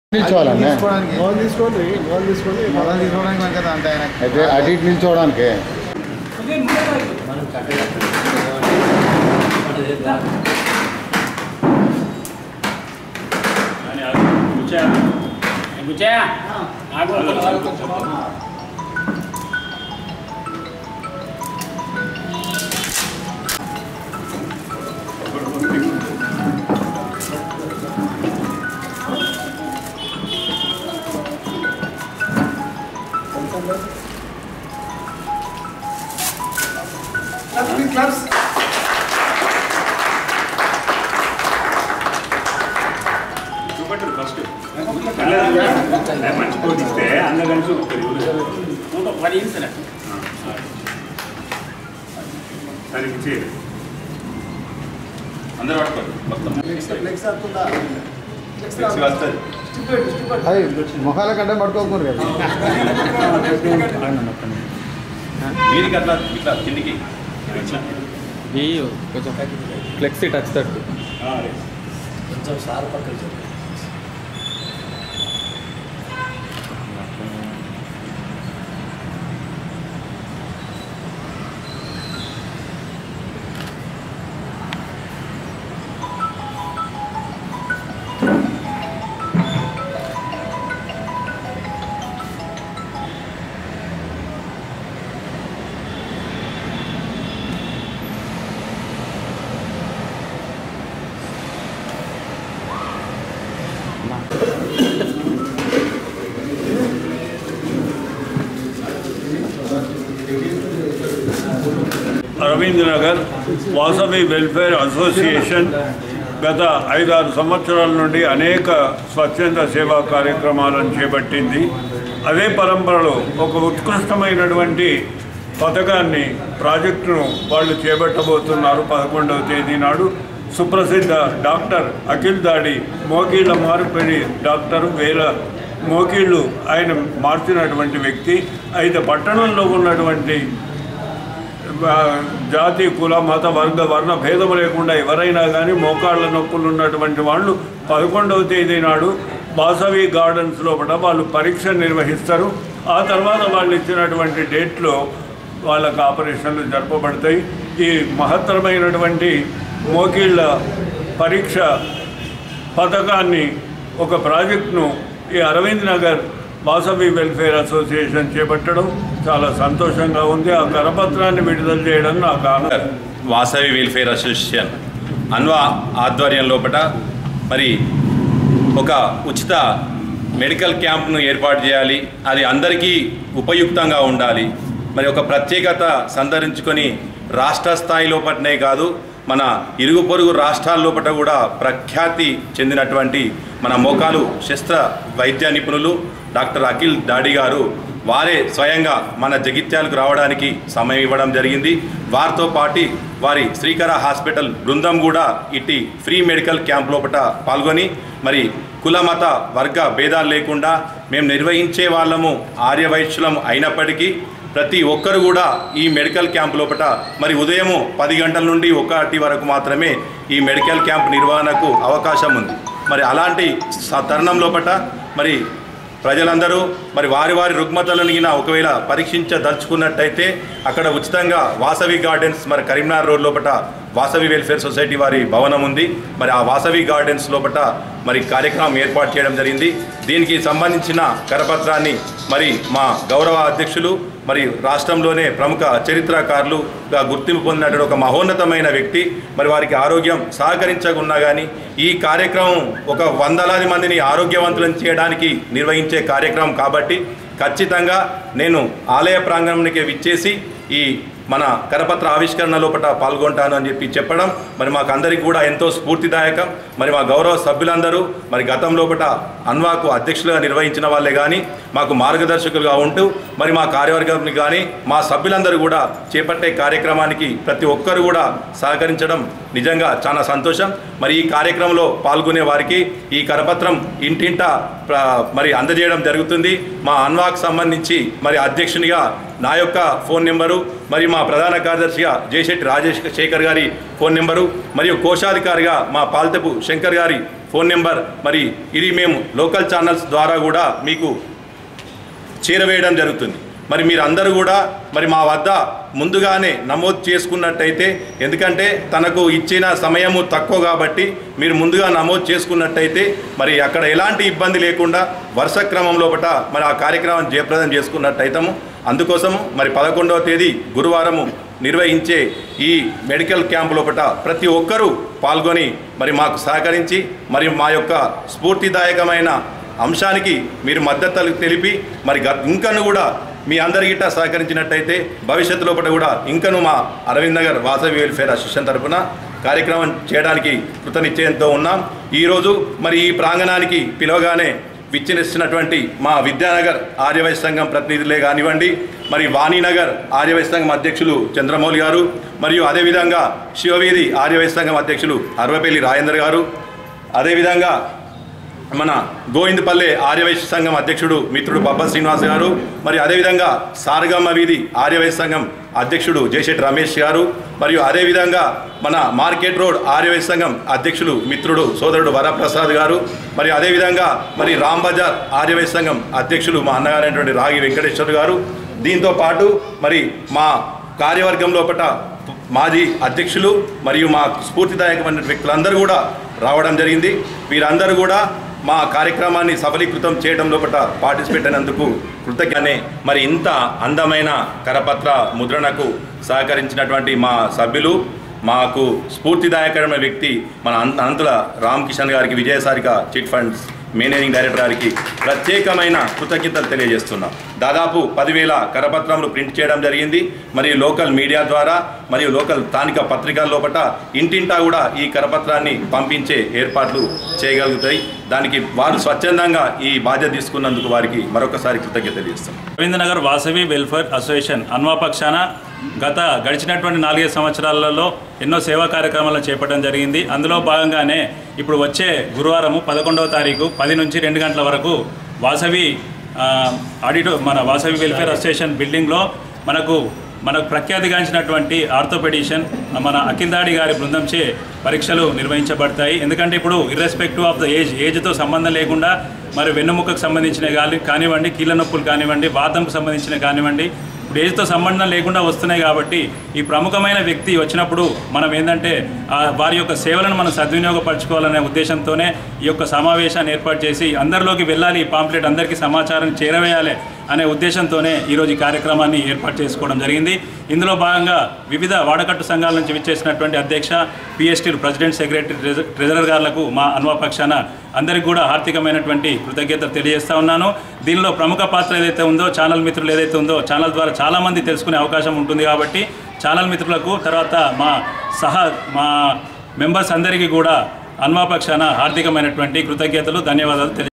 నిల్చోవాలన్నా తీసుకోవడానికి లోన్ తీసుకోండి లోన్ తీసుకొని మొదలు తీసుకోవడానికి మనకి కదా అంత ఆయన అయితే అటు ఇటు నిల్చోవడానికి చూపెట్టు ఫస్ట్ మంచి కోట్ ఇస్తే అందరు కలిసి చూపుతారు సరే ఇచ్చేయండి అందరూ పట్టుకోండి మొత్తం ఫ్లెక్స్ వస్తుందా ఫ్లెక్సీ వస్తుంది అది ముఖాల కంటే పట్టుకోకూడదు కదా మీదికి అట్లా ఇట్లా కిందికి ఇట్లా. కొంచెం ఫ్లెక్సీ టచ్ తట్టు ఆ, అదే. కొంచెం సార్ పక్కన అరవింద్ నగర్ వాసవి వెల్ఫేర్ అసోసియేషన్ గత ఐదారు సంవత్సరాల నుండి అనేక స్వచ్ఛంద సేవా కార్యక్రమాలను చేపట్టింది అదే పరంపరలో ఒక ఉత్కృష్టమైనటువంటి పథకాన్ని ప్రాజెక్టును వాళ్ళు చేపట్టబోతున్నారు పదకొండవ తేదీ నాడు సుప్రసిద్ధ డాక్టర్ అఖిల్ దాడి మోకీళ్ళ మార్పిడి డాక్టర్ వేల మోకీళ్ళు ఆయన మార్చినటువంటి వ్యక్తి అయితే పట్టణంలో ఉన్నటువంటి ఆ, జాతి కుల మత వర్గ వర్ణ భేదం లేకుండా ఎవరైనా కానీ మోకాళ్ళ నొప్పులు ఉన్నటువంటి వాళ్ళు పదకొండవ తేదీ నాడు వాసవి గార్డెన్స్ లోపల వాళ్ళు పరీక్ష నిర్వహిస్తారు ఆ తర్వాత వాళ్ళు ఇచ్చినటువంటి డేట్లో వాళ్ళకు ఆపరేషన్లు జరపబడతాయి ఈ మహత్తరమైనటువంటి మోకీళ్ళ పరీక్ష పథకాన్ని ఒక ప్రాజెక్టును ఈ అరవింద్ నగర్ వాసవి వెల్ఫేర్ అసోసియేషన్ చేపట్టడం చాలా సంతోషంగా ఉంది ఆ కరపత్రాన్ని విడుదల చేయడం నాకు ఆనందం వాసవి వెల్ఫేర్ అసోసియేషన్ అన్వా ఆధ్వర్యం లోపల మరి ఒక ఉచిత మెడికల్ క్యాంప్ను ఏర్పాటు చేయాలి అది అందరికీ ఉపయుక్తంగా ఉండాలి మరి ఒక ప్రత్యేకత సంతరించుకొని రాష్ట్ర స్థాయి లోపలనే కాదు మన ఇరుగు పొరుగు రాష్ట్రాల లోపల కూడా ప్రఖ్యాతి చెందినటువంటి మన మోకాలు శస్త్ర వైద్య నిపుణులు డాక్టర్ అఖిల్ దాడి గారు వారే స్వయంగా మన జగిత్యాలకు రావడానికి సమయం ఇవ్వడం జరిగింది వారితో పాటి వారి శ్రీకర హాస్పిటల్ బృందం కూడా ఇట్టి ఫ్రీ మెడికల్ క్యాంప్ లోపల పాల్గొని మరి కుల మత వర్గ భేదాలు లేకుండా మేము నిర్వహించే వాళ్ళము ఆర్యవైశ్యులం అయినప్పటికీ ప్రతి ఒక్కరు కూడా ఈ మెడికల్ క్యాంప్ లోపల మరి ఉదయము పది గంటల నుండి ఒకటి వరకు మాత్రమే ఈ మెడికల్ క్యాంప్ నిర్వహణకు అవకాశం ఉంది మరి అలాంటి స- తరుణం లోపల మరి ప్రజలందరూ మరి వారి వారి రుగ్మతలను గిన ఒకవేళ పరీక్షించదలుచుకున్నట్టయితే అక్కడ ఉచితంగా వాసవి గార్డెన్స్ మరి కరీంనగర్ రోడ్ లోపల వాసవి వెల్ఫేర్ సొసైటీ వారి భవనం ఉంది మరి ఆ వాసవి గార్డెన్స్ లోపల మరి కార్యక్రమం ఏర్పాటు చేయడం జరిగింది దీనికి సంబంధించిన కరపత్రాన్ని మరి మా గౌరవ అధ్యక్షులు మరి రాష్ట్రంలోనే ప్రముఖ చరిత్రకారులుగా గుర్తింపు పొందినటువంటి ఒక మహోన్నతమైన వ్యక్తి మరి వారికి ఆరోగ్యం సహకరించకున్నా కానీ ఈ కార్యక్రమం ఒక వందలాది మందిని ఆరోగ్యవంతులను చేయడానికి నిర్వహించే కార్యక్రమం కాబట్టి ఖచ్చితంగా నేను ఆలయ ప్రాంగణానికి విచ్చేసి ఈ మన కరపత్ర ఆవిష్కరణ లోపల పాల్గొంటాను అని చెప్పి చెప్పడం మరి మాకు అందరికీ కూడా ఎంతో స్ఫూర్తిదాయకం మరి మా గౌరవ సభ్యులందరూ మరి గతం లోపల అన్వాకు అధ్యక్షులుగా నిర్వహించిన వాళ్ళే కానీ మాకు మార్గదర్శకులుగా ఉంటూ మరి మా కార్యవర్గాన్ని కానీ మా సభ్యులందరూ కూడా చేపట్టే కార్యక్రమానికి ప్రతి ఒక్కరు కూడా సహకరించడం నిజంగా చాలా సంతోషం మరి ఈ కార్యక్రమంలో పాల్గొనే వారికి ఈ కరపత్రం ఇంటింట ప్ర- మరి అందజేయడం జరుగుతుంది మా అన్వాక్ సంబంధించి మరి అధ్యక్షునిగా నా యొక్క ఫోన్ నెంబరు మరియు మా ప్రధాన కార్యదర్శిగా జయశెట్టి రాజేష్ శేఖర్ గారి ఫోన్ నెంబరు మరియు కోశాధికారిగా మా పాల్తెపు శంకర్ గారి ఫోన్ నెంబర్ మరి ఇది మేము లోకల్ ఛానల్స్ ద్వారా కూడా మీకు చేరవేయడం జరుగుతుంది మరి మీరు అందరూ కూడా మరి మా వద్ద ముందుగానే నమోదు చేసుకున్నట్టయితే ఎందుకంటే తనకు ఇచ్చిన సమయము తక్కువ కాబట్టి మీరు ముందుగా నమోదు చేసుకున్నట్టయితే మరి అక్కడ ఎలాంటి ఇబ్బంది లేకుండా వరుస క్రమం లోపట మరి ఆ కార్యక్రమం జయప్రదం చేసుకున్నట్టయితాము అందుకోసము మరి పదకొండవ తేదీ గురువారము నిర్వహించే ఈ మెడికల్ క్యాంప్ లోపట ప్రతి ఒక్కరూ పాల్గొని మరి మాకు సహకరించి మరి మా యొక్క స్ఫూర్తిదాయకమైన అంశానికి మీరు మద్దతు తెలిపి మరి గ- ఇంకను కూడా మీ అందరిగిట సహకరించినట్టయితే భవిష్యత్తు లోపల కూడా ఇంకను మా అరవింద్ నగర్ వాసవి వెల్ఫేర్ అసోసియేషన్ తరపున కార్యక్రమం చేయడానికి కృతనిశ్చయంతో ఉన్నాం ఈరోజు మరి ఈ ప్రాంగణానికి పిలవగానే విచ్చేసినటువంటి మా విద్యానగర్ ఆర్యవైశ్య సంఘం ప్రతినిధులే కానివ్వండి మరి వాణినగర్ ఆర్యవైశ్య సంఘం అధ్యక్షులు చంద్రమౌళి గారు మరియు అదేవిధంగా శివవీధి ఆర్యవైశ్య సంఘం అధ్యక్షులు అరవపల్లి రాజేందర్ గారు అదేవిధంగా మన గోవిందపల్లె ఆర్యవైశ్య సంఘం అధ్యక్షుడు మిత్రుడు పబ్బ శ్రీనివాస్ గారు మరియు అదేవిధంగా సారగమ్మ వీధి ఆర్యవైశ్య సంఘం అధ్యక్షుడు జయశెట్టి రమేష్ గారు మరియు అదేవిధంగా మన మార్కెట్ రోడ్ ఆర్యవైశ్య సంఘం అధ్యక్షులు మిత్రుడు సోదరుడు వరప్రసాద్ గారు మరియు అదేవిధంగా మరి రామ్ బజార్ ఆర్యవైశ్య సంఘం అధ్యక్షులు మా అన్నగారైనటువంటి రాగి వెంకటేశ్వర్ గారు దీంతో పాటు మరి మా కార్యవర్గం లోపట మాజీ అధ్యక్షులు మరియు మా స్ఫూర్తిదాయకమైన వ్యక్తులందరూ కూడా రావడం జరిగింది వీరందరూ కూడా మా కార్యక్రమాన్ని సఫలీకృతం చేయడం లోపల పార్టిసిపేట్ అయినందుకు కృతజ్ఞనే మరి ఇంత అందమైన కరపత్ర ముద్రణకు సహకరించినటువంటి మా సభ్యులు మాకు స్ఫూర్తిదాయకరమైన వ్యక్తి మన అన్- అనంతుల రామ్ కిషన్ గారికి Vijayasarika chit funds managing director గారికి ప్రత్యేకమైన కృతజ్ఞతలు తెలియజేస్తున్నాం దాదాపు పదివేల కరపత్రములు ప్రింట్ చేయడం జరిగింది మరియు లోకల్ మీడియా ద్వారా మరియు లోకల్ స్థానిక పత్రికల లోపల ఇంటింటా కూడా ఈ కరపత్రాన్ని పంపించే ఏర్పాట్లు చేయగలుగుతాయి దానికి వారు స్వచ్ఛందంగా ఈ బాధ్యత తీసుకున్నందుకు వారికి మరొకసారి కృతజ్ఞత తెలియజేస్తున్నాం రవీంద్రనగర్ వాసవి వెల్ఫేర్ అసోసియేషన్ అన్వా పక్షాన గత గడిచినటువంటి నాలుగైదు సంవత్సరాలలో ఎన్నో సేవా కార్యక్రమాలను చేపట్టడం జరిగింది అందులో భాగంగానే ఇప్పుడు వచ్చే గురువారము పదకొండవ తారీఖు పది నుంచి రెండు గంటల వరకు వాసవి ఆ, ఆడిటో మన వాసవి వెల్ఫేర్ అసోసియేషన్ బిల్డింగ్లో మనకు మనకు ప్రఖ్యాతిగాంచినటువంటి ఆర్థోపెడిషన్ మన అఖిల్దాడి గారి బృందంచే పరీక్షలు నిర్వహించబడతాయి ఎందుకంటే ఇప్పుడు ఇర్రెస్పెక్టివ్ ఆఫ్ ద ఏజ్ ఏజ్తో సంబంధం లేకుండా మరి వెన్నుముకకు సంబంధించిన కానీ కానివ్వండి కీళ్ళ నొప్పులు కానివ్వండి వాతంకు సంబంధించిన కానివ్వండి ఇప్పుడు ఏజ్తో సంబంధం లేకుండా వస్తున్నాయి కాబట్టి ఈ ప్రముఖమైన వ్యక్తి వచ్చినప్పుడు మనం ఏంటంటే ఆ వారి యొక్క సేవలను మనం సద్వినియోగపరచుకోవాలనే ఉద్దేశంతోనే ఈ యొక్క సమావేశాన్ని ఏర్పాటు చేసి అందరిలోకి వెళ్ళాలి ఈ పాంప్లెట్ అందరికీ సమాచారం చేరవేయాలి అనే ఉద్దేశంతోనే ఈరోజు ఈ కార్యక్రమాన్ని ఏర్పాటు చేసుకోవడం జరిగింది ఇందులో భాగంగా వివిధ వాడకట్టు సంఘాల నుంచి విచ్చేసినటువంటి అధ్యక్ష పిఎస్టీలు ప్రెసిడెంట్ సెక్రటరీ ట్రెజ- ట్రెజరర్ గారులకు మా అన్వా పక్షాన అందరికీ కూడా ఆర్థికమైనటువంటి కృతజ్ఞతలు తెలియజేస్తా ఉన్నాను దీనిలో ప్రముఖ పాత్ర ఏదైతే ఉందో ఛానల్ మిత్రులు ఏదైతే ఉందో ఛానల్ ద్వారా చాలామంది తెలుసుకునే అవకాశం ఉంటుంది కాబట్టి ఛానల్ మిత్రులకు తర్వాత మా సహా మా మెంబర్స్ అందరికీ కూడా అన్వా పక్షాన ఆర్థికమైనటువంటి కృతజ్ఞతలు ధన్యవాదాలు తెలియ